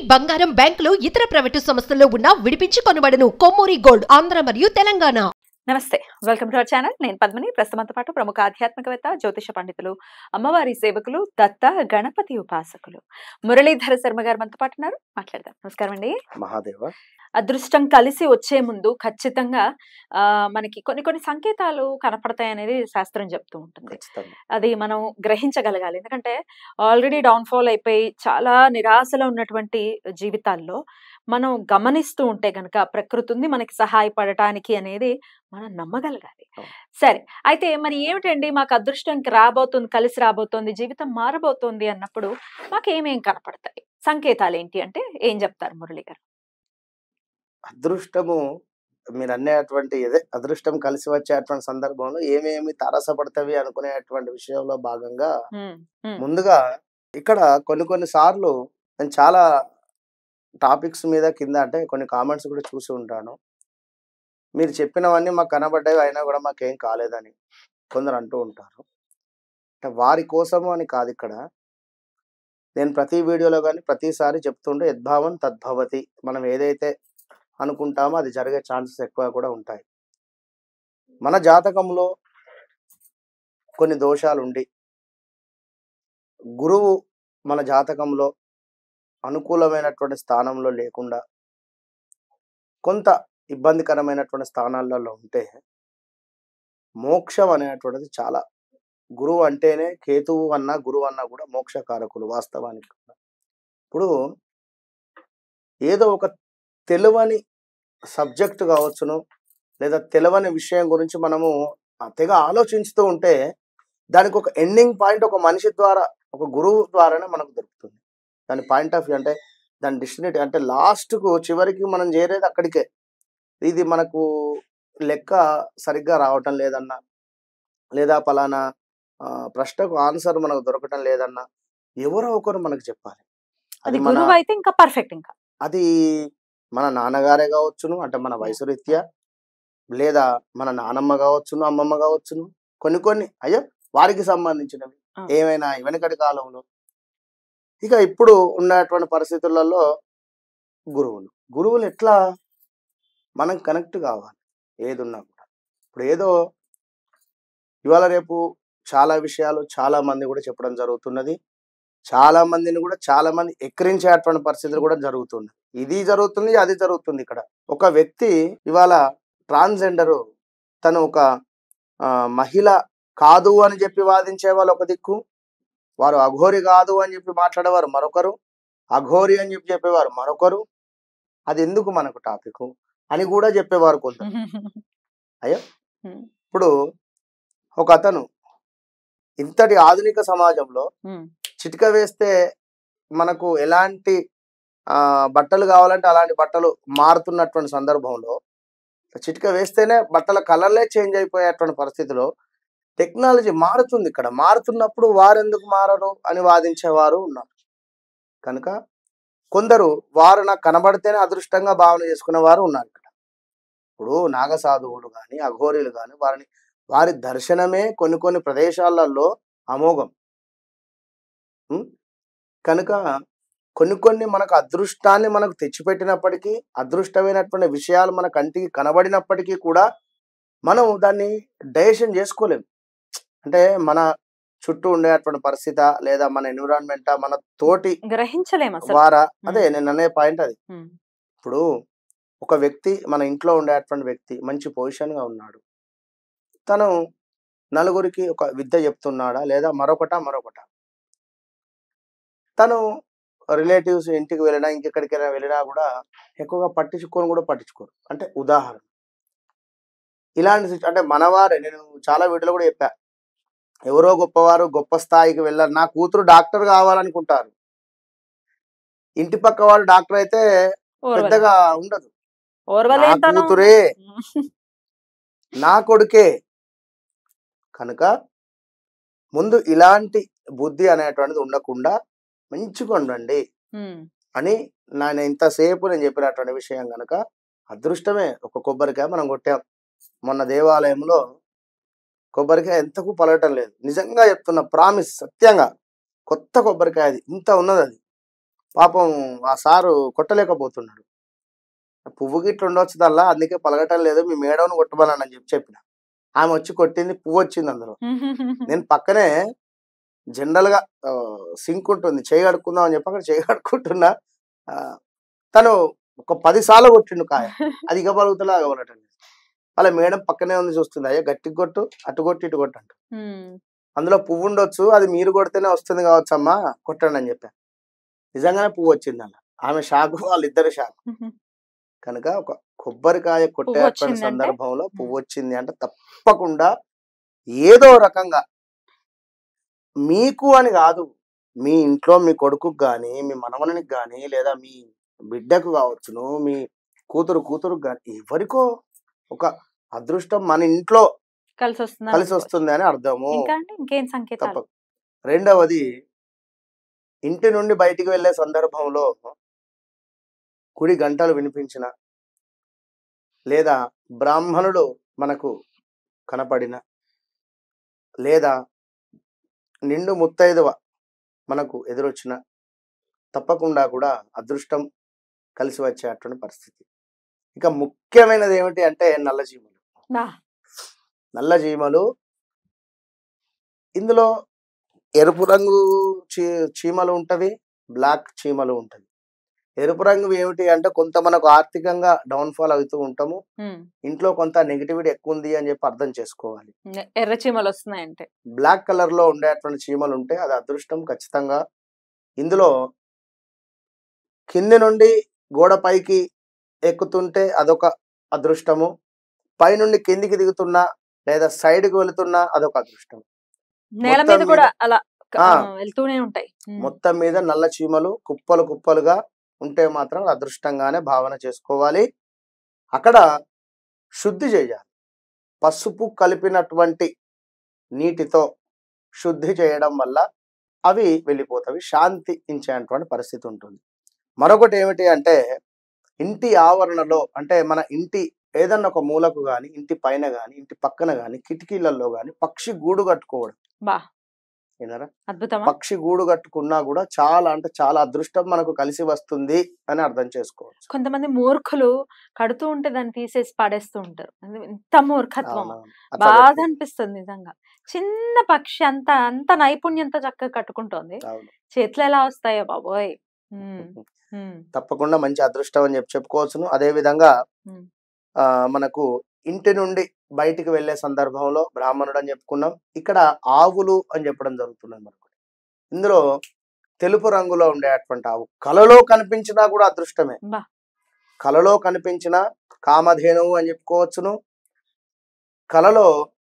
బంగారం బ్యాంకులు ఇతర ప్రైవేటు సంస్థల్లో ఉన్న విడిపించి కొనబడను కొమ్మూరి గోల్డ్ ఆంధ్ర మరియు తెలంగాణ నమస్తే వెల్కమ్ టు అవర్ ఛానల్ నేను పద్మిని ప్రస్తుతంతో పాటు ప్రముఖ ఆధ్యాత్మికవేత్త జ్యోతిష పండితులు అమ్మవారి సేవకులు దత్త గణపతి ఉపాసకులు మురళీధర శర్మ గారు మనతో పాటు ఉన్నారు మాట్లాడదాం నమస్కారం అండి మహాదేవ అదృష్టం కలిసి వచ్చే ముందు ఖచ్చితంగా ఆ మనకి కొన్ని కొన్ని సంకేతాలు కనపడతాయి అనేది శాస్త్రం చెప్తూ ఉంటుంది ఖచ్చితంగా అది మనం గ్రహించగలగాలి ఎందుకంటే ఆల్రెడీ డౌన్ఫాల్ అయిపోయి చాలా నిరాశలో ఉన్నటువంటి జీవితాల్లో మనం గమనిస్తూ ఉంటే గనక ప్రకృతి ఉంది మనకి సహాయపడటానికి అనేది మనం నమ్మగలగాలి అవును. సరే అయితే మరి ఏమిటండి మాకు అదృష్టం ఇంక రాబోతుంది కలిసి రాబోతోంది జీవితం మారబోతోంది అన్నప్పుడు మాకు ఏమేం కనపడతాయి సంకేతాలు ఏంటి అంటే ఏం చెప్తారు మురళి గారు అదృష్టము మీరు అనేటువంటి ఇదే అదృష్టం కలిసి వచ్చేటువంటి సందర్భంలో ఏమేమి తారసపడతవి అనుకునేటువంటి విషయంలో భాగంగా ఉమ్, ఉమ్, ముందుగా ఇక్కడ కొన్ని కొన్ని సార్లు నేను చాలా టాపిక్స్ మీద కింద అంటే కొన్ని కామెంట్స్ కూడా చూసి ఉంటాను మీరు చెప్పినవన్నీ మాకు కనబడ్డాయి అయినా కూడా మాకేం కాలేదని కొందరు అంటూ ఉంటారు అంటే వారి కోసము అని కాదు ఇక్కడ నేను ప్రతి వీడియోలో కానీ ప్రతిసారి చెప్తుంటే యద్భావం తద్భవతి మనం ఏదైతే అనుకుంటామో అది జరిగే ఛాన్సెస్ ఎక్కువ కూడా ఉంటాయి మన జాతకంలో కొన్ని దోషాలు ఉండి గురువు మన జాతకంలో అనుకూలమైనటువంటి స్థానంలో లేకుండా కొంత ఇబ్బందికరమైనటువంటి స్థానాలలో ఉంటే మోక్షం అనేటువంటిది చాలా గురువు అంటేనే కేతువు అన్న గురువు అన్న కూడా మోక్షకారకులు వాస్తవానికి కూడా. ఇప్పుడు ఏదో ఒక తెలియని సబ్జెక్ట్ కావచ్చును లేదా తెలియని విషయం గురించి మనము ఆ తెగ ఆలోచిస్తూ ఉంటే దానికి ఒక ఎండింగ్ పాయింట్ ఒక మనిషి ద్వారా ఒక గురువు ద్వారానే మనకు దొరుకుతుంది దాని పాయింట్ ఆఫ్ వ్యూ అంటే దాని డిస్టినిటీ అంటే లాస్ట్కు చివరికి మనం చేరేది అక్కడికే ఇది మనకు లెక్క సరిగ్గా రావటం లేదన్నా లేదా పలానా ఆ, ప్రశ్నకు ఆన్సర్ మనకు దొరకటం లేదన్నా ఎవరో ఒకరు మనకు చెప్పాలి అది అది మన గురువు అయితే ఇంకా పర్ఫెక్ట్ ఇంకా అది మన నాన్నగారే కావచ్చును అంటే మన వయసు రీత్యా లేదా మన నానమ్మ కావచ్చును అమ్మమ్మ కావచ్చును కొన్ని కొన్ని అయ్యో వారికి సంబంధించినవి ఆ. ఏమైనా వెనకటి కాలంలో ఇక ఇప్పుడు ఉన్నటువంటి పరిస్థితులలో గురువులు గురువులు ఎట్లా మనం కనెక్ట్ కావాలి ఏది ఉన్నా కూడా ఇప్పుడు ఏదో ఇవాళ రేపు చాలా విషయాలు చాలా మంది కూడా చెప్పడం జరుగుతున్నది చాలా మందిని కూడా చాలా మంది ఎక్కిరించేటువంటి పరిస్థితులు కూడా జరుగుతున్నాయి ఇది జరుగుతుంది అది జరుగుతుంది ఇక్కడ ఒక వ్యక్తి ఇవాళ ట్రాన్స్జెండర్ తను ఒక ఆ, మహిళ కాదు అని చెప్పి వాదించే వాళ్ళు ఒక దిక్కు వారు అఘోరి కాదు అని చెప్పి మాట్లాడేవారు మరొకరు అఘోరి అని చెప్పి చెప్పేవారు మరొకరు అది ఎందుకు మనకు టాపిక్ అని కూడా చెప్పేవారు కొంత ఇప్పుడు ఒక అతను ఇంతటి ఆధునిక సమాజంలో ఉమ్, చిటిక వేస్తే మనకు ఎలాంటి ఆ, బట్టలు కావాలంటే అలాంటి బట్టలు మారుతున్నటువంటి సందర్భంలో చిటిక వేస్తేనే బట్టల కలర్లే చేంజ్ అయిపోయేటువంటి పరిస్థితిలో టెక్నాలజీ మారుతుంది ఇక్కడ మారుతున్నప్పుడు వారెందుకు మారరు అని వాదించేవారు ఉన్నారు కనుక కొందరు వారు నాకు కనబడితేనే అదృష్టంగా భావన చేసుకునే వారు ఉన్నారు ఇక్కడ ఇప్పుడు నాగసాధువులు కానీ అఘోరీలు కానీ వారిని వారి దర్శనమే కొన్ని కొన్ని ప్రదేశాలలో అమోఘం ఉం? కనుక కొన్ని కొన్ని మనకు అదృష్టాన్ని మనకు తెచ్చిపెట్టినప్పటికీ అదృష్టమైనటువంటి విషయాలు మన కంటికి కనబడినప్పటికీ కూడా మనం దాన్ని డైజెషన్ చేసుకోలేం అంటే మన చుట్టూ ఉండేటువంటి పరిస్థితి లేదా మన ఎన్విరాన్మెంట్ మన తోటి గ్రహించలేము అసలు వారా అదే ఉమ్. నేను అనే పాయింట్ అది ఉమ్, ఇప్పుడు ఒక వ్యక్తి మన ఇంట్లో ఉండేటువంటి వ్యక్తి మంచి పొజిషన్ గా ఉన్నాడు తను నలుగురికి ఒక విద్య చెప్తున్నాడా లేదా మరొకట మరొకట తను రిలేటివ్స్ ఇంటికి వెళ్ళినా ఇంకెక్కడికైనా వెళ్ళినా కూడా ఎక్కువగా పట్టించుకొని కూడా పట్టించుకోరు అంటే ఉదాహరణ ఇలాంటి సిచు- అంటే మనవారే నేను చాలా వీడియోలో కూడా చెప్పా ఎవరో గొప్పవారు గొప్ప స్థాయికి వెళ్ళారు నా కూతురు డాక్టర్ కావాలనుకుంటారు ఇంటి పక్క వాడు డాక్టర్ అయితే ఓర్వలేం. పెద్దగా ఉండదు నా ఓర్వలేనితనం. కూతురే ఉమ్, నా కొడుకే కనుక ముందు ఇలాంటి బుద్ధి అనేటువంటిది ఉండకుండా మంచిగా ఉండండి ఉమ్, అని నేను ఇంతసేపు నేను చెప్పినటువంటి విషయం కనుక అదృష్టమే ఒక కొబ్బరికాయ మనం కొట్టాం మొన్న దేవాలయంలో కొబ్బరికాయ ఎంతకు పలగటం లేదు నిజంగా చెప్తున్న ప్రామిస్ సత్యంగా కొత్త కొబ్బరికాయ అది ఇంత ఉన్నది అది పాపం ఆ సారు కొట్టలేకపోతున్నాడు పువ్వు గిట్ల ఉండొచ్చు దల్లా అందుకే పలగటం లేదు మీ మేడంను కొట్టమని అని చెప్పి చెప్పిన ఆమె వచ్చి కొట్టింది పువ్వు వచ్చింది అందులో నేను పక్కనే జనరల్ గా సింక్ ఉంటుంది చేయి కడుక్కుందాం అని చెప్పి అక్కడ చేయి కడుక్కుంటున్నా ఆ, తను ఒక పది సార్లు కొట్టిండు కాయ అది ఇక పలుగుతలా అగవలటం లేదు వాళ్ళ మేడం పక్కనే ఉంది చూస్తుంది అయ్యా గట్టి కొట్టు అటు కొట్టు ఇటు కొట్టు అంట ఉమ్. అందులో పువ్వు ఉండొచ్చు అది మీరు కొడితేనే వస్తుంది కావచ్చు అమ్మా కొట్టండి అని చెప్పా నిజంగానే పువ్వు వచ్చింది అన్న ఆమె షాకు వాళ్ళిద్దరు షాక్ కనుక ఒక కొబ్బరికాయ కొట్టే వచ్చిందంటే? సందర్భంలో పువ్వు వచ్చింది అంటే తప్పకుండా ఏదో రకంగా మీకు అని కాదు మీ ఇంట్లో మీ కొడుకుకి కానీ మీ మనవనికి కానీ లేదా మీ బిడ్డకు కావచ్చును మీ కూతురు కూతురు కానీ ఎవరికో ఒక అదృష్టం మన ఇంట్లో కలిసి వస్తుంది కలిసి వస్తుంది అని అర్థము ఇంకా అండి ఇంకేం సంకేతాలు తప్ప రెండవది ఇంటి నుండి బయటికి వెళ్ళే సందర్భంలో కుడి గంటలు వినిపించిన లేదా బ్రాహ్మణుడు మనకు కనపడిన లేదా నిండు ముత్తైదువ మనకు ఎదురొచ్చిన తప్పకుండా కూడా అదృష్టం కలిసి వచ్చేటువంటి పరిస్థితి ఇక ముఖ్యమైనది ఏమిటి అంటే నల్లజీవులు బా. నల్ల చీమలు ఇందులో ఎరుపు రంగు చీ చీమలు ఉంటవి బ్లాక్ చీమలు ఉంటవి ఎరుపు రంగు ఏమిటి అంటే కొంత మనకు ఆర్థికంగా డౌన్ఫాల్ అవుతూ ఉంటాము ఉమ్. ఇంట్లో కొంత నెగిటివిటీ ఎక్కువ ఉంది అని చెప్పి అర్థం చేసుకోవాలి ఎర్ర చీమలు వస్తున్నాయంటే బ్లాక్ కలర్ లో ఉండేటువంటి చీమలు ఉంటే అది అదృష్టం ఖచ్చితంగా ఇందులో కింది నుండి గోడ పైకి ఎక్కుతుంటే అదొక అదృష్టము పైనుండి కిందికి దిగుతున్నా లేదా side కి వెళుతున్నా అదొక అదృష్టం నేల మొత్తం మీద కూడా మీద- అలా ఆ. ఆ, వెళ్తూనే ఉంటాయి ఉమ్. మొత్తం మీద నల్ల చీమలు కుప్పలు కుప్పలుగా ఉంటే మాత్రం అదృష్టంగానే భావన చేసుకోవాలి అక్కడ శుద్ధి చేయాలి పసుపు కలిపినటువంటి నీటితో శుద్ధి చేయడం వల్ల అవి వెళ్ళిపోతాయి శాంతి ఇచ్చేటువంటి పరిస్థితి ఉంటుంది మరొకటి ఏమిటి అంటే ఇంటి ఆవరణలో అంటే మన ఇంటి ఏదన్నా ఒక మూలకు గాని ఇంటి పైన గాని ఇంటి పక్కన గాని కిటికీలలో గాని పక్షి గూడు కట్టుకోవడం బా విన్నారా అద్భుతమా పక్షి గూడు కట్టుకున్నా కూడా చాలా అంటే చాలా అదృష్టం మనకు కలిసి వస్తుంది అని అర్థం చేసుకోవచ్చు కొంతమంది మూర్ఖులు కడుతూ ఉంటే దాన్ని తీసేసి పడేస్తూ ఉంటారు అది ఎంత మూర్ఖత్వం అవునవును. అట్లా బాధ పెట్టుకో- అనిపిస్తుంది నిజంగా చిన్న పక్షి అంత అంత నైపుణ్యంతో చక్కగా కట్టుకుంటోంది అవును. చేతులు ఎలా వస్తాయో బాబోయ్ ఉమ్, ఉమ్, తప్పకుండా మంచి అదృష్టం అని చెప్పి చెప్పుకోవచ్చును అదే విధంగా ఉమ్. ఆ మనకు ఇంటి నుండి బయటికి వెళ్ళే సందర్భంలో బ్రాహ్మణుడు అని చెప్పుకున్నాం ఇక్కడ ఆవులు అని చెప్పడం జరుగుతున్నది మనకు ఇందులో తెలుపు రంగులో ఉండేటువంటి ఆవు కలలో కనిపించినా కూడా అదృష్టమే బా. కలలో కనిపించిన కామధేనువు అని చెప్పుకోవచ్చును కలలో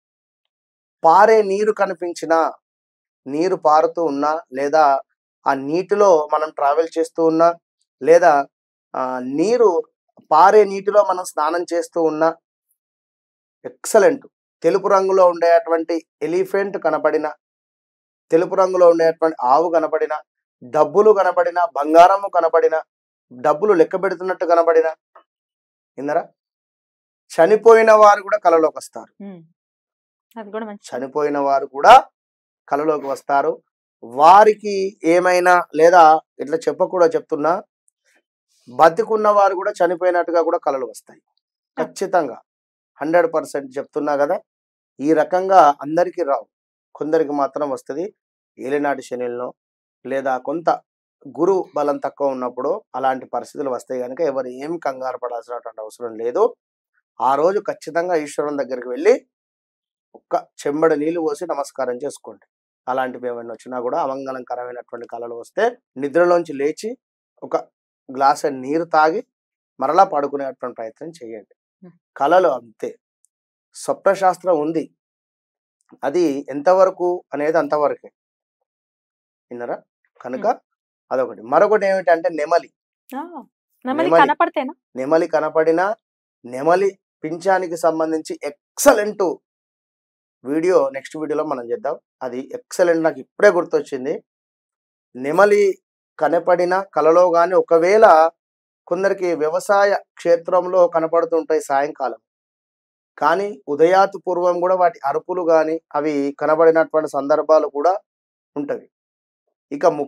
పారే నీరు కనిపించిన నీరు పారుతూ ఉన్నా లేదా ఆ నీటిలో మనం ట్రావెల్ చేస్తూ ఉన్నా లేదా ఆ నీరు పారే నీటిలో మనం స్నానం చేస్తూ ఉన్నా ఎక్సలెంట్ తెలుపు రంగులో ఉండేటువంటి ఎలిఫెంట్ కనపడిన తెలుపు రంగులో ఉండేటువంటి ఆవు కనపడిన డబ్బులు కనపడిన బంగారము కనపడిన డబ్బులు లెక్క పెడుతున్నట్టు కనపడిన విన్నరా చనిపోయిన వారు కూడా కలలోకి వస్తారు ఉమ్. అది కూడా మంచి చనిపోయిన వారు కూడా కలలోకి వస్తారు వారికి ఏమైనా లేదా ఇట్లా చెప్పకూడదు చెప్తున్నా బతికున్న వారు కూడా చనిపోయినట్టుగా కూడా కలలు వస్తాయి ఖచ్చితంగా హండ్రెడ్ పర్సెంట్ చెప్తున్నా కదా ఈ రకంగా అందరికీ రావు కొందరికి మాత్రం వస్తుంది ఏలినాటి శనిలో లేదా కొంత గురు బలం తక్కువ ఉన్నప్పుడు అలాంటి పరిస్థితులు వస్తాయి కనుక ఎవరు ఏం కంగారు పడాల్సినటువంటి అవసరం లేదు ఆ రోజు ఖచ్చితంగా ఈశ్వరుని దగ్గరికి వెళ్ళి ఒక్క చెంబడి నీళ్లు పోసి నమస్కారం చేసుకోండి అలాంటివి ఏమైనా వచ్చినా కూడా అమంగళకరమైనటువంటి కళలు వస్తే నిద్రలోంచి లేచి ఒక గ్లాస్ నీరు తాగి మరలా పడుకునేటువంటి ప్రయత్నం చేయండి Hmm. కళలు అంతే స్వప్నశాస్త్రం ఉంది అది ఎంతవరకు అనేది అంతవరకే విన్నరా కనుక అదొకటి మరొకటి ఏమిటంటే నెమలి ఆ, నెమలి నెమలి. కనపడితేనా నెమలి కనపడిన నెమలి పింఛానికి సంబంధించి ఎక్సలెంట్ వీడియో నెక్స్ట్ వీడియోలో మనం చేద్దాం అది ఎక్సలెంట్ నాకు ఇప్పుడే గుర్తొచ్చింది నెమలి కనపడిన కలలో గాని ఒకవేళ కొందరికి వ్యవసాయ క్షేత్రంలో కనపడుతుంటాయి సాయంకాలం కానీ ఉదయాతు పూర్వం కూడా వాటి అరుపులు గాని అవి కనబడినటువంటి సందర్భాలు కూడా ఉంటవి ఇక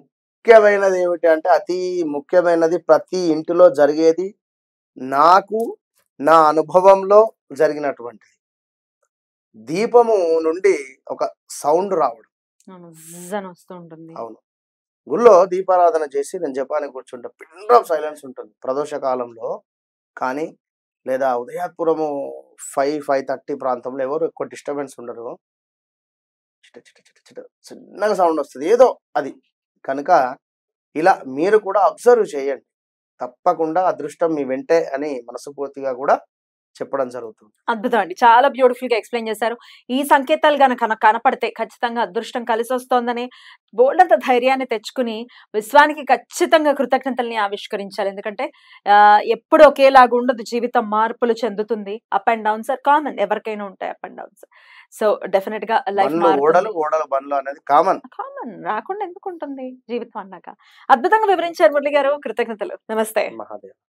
ముఖ్యమైనది ఏమిటి అంటే అతి ముఖ్యమైనది ప్రతి ఇంటిలో జరిగేది నాకు నా అనుభవంలో జరిగినటువంటిది దీపము నుండి ఒక సౌండ్ రావడం అవును జిజ్ అని వస్తూ ఉంటుంది అవును గుళ్ళో దీపారాధన చేసి నేను జపానికి కూర్చుంటే పిన్ ఆఫ్ సైలెన్స్ ఉంటుంది ప్రదోష కాలంలో కానీ లేదా ఉదయాత్పురము ఫైవ్ ఫైవ్ థర్టీ ప్రాంతంలో ఎవరు ఎక్కువ డిస్టర్బెన్స్ ఉండరు చిట చిట చిట చిట చిన్నగా సౌండ్ వస్తుంది ఏదో అది కనుక ఇలా మీరు కూడా అబ్జర్వ్ చేయండి తప్పకుండా అదృష్టం మీ వెంటే అని మనస్ఫూర్తిగా కూడా చెప్పడం జరుగుతుంది అద్భుతం అండి చాలా బ్యూటిఫుల్ గా ఎక్స్ప్లెయిన్ చేశారు ఈ సంకేతాలు గనక కనపడితే ఖచ్చితంగా అదృష్టం కలిసి వస్తోందని బోల్డంత ధైర్యాన్ని తెచ్చుకుని విశ్వానికి ఖచ్చితంగా కృతజ్ఞతల్ని ఆవిష్కరించాలి ఎందుకంటే ఆ, ఎప్పుడు ఒకేలాగా ఉండదు జీవితం మార్పులు చెందుతుంది up and downs are common ఎవరికైనా ఉంటాయి up and downs so definite గా లైఫ్ బండ్లు ఓడలు ఓడలు బండ్లు అనేది కామన్ కామన్ రాకుండా ఎందుకు ఉంటుంది జీవితం అన్నాక అద్భుతంగా వివరించారు మురళి గారు కృతజ్ఞతలు నమస్తే మహాదేవ్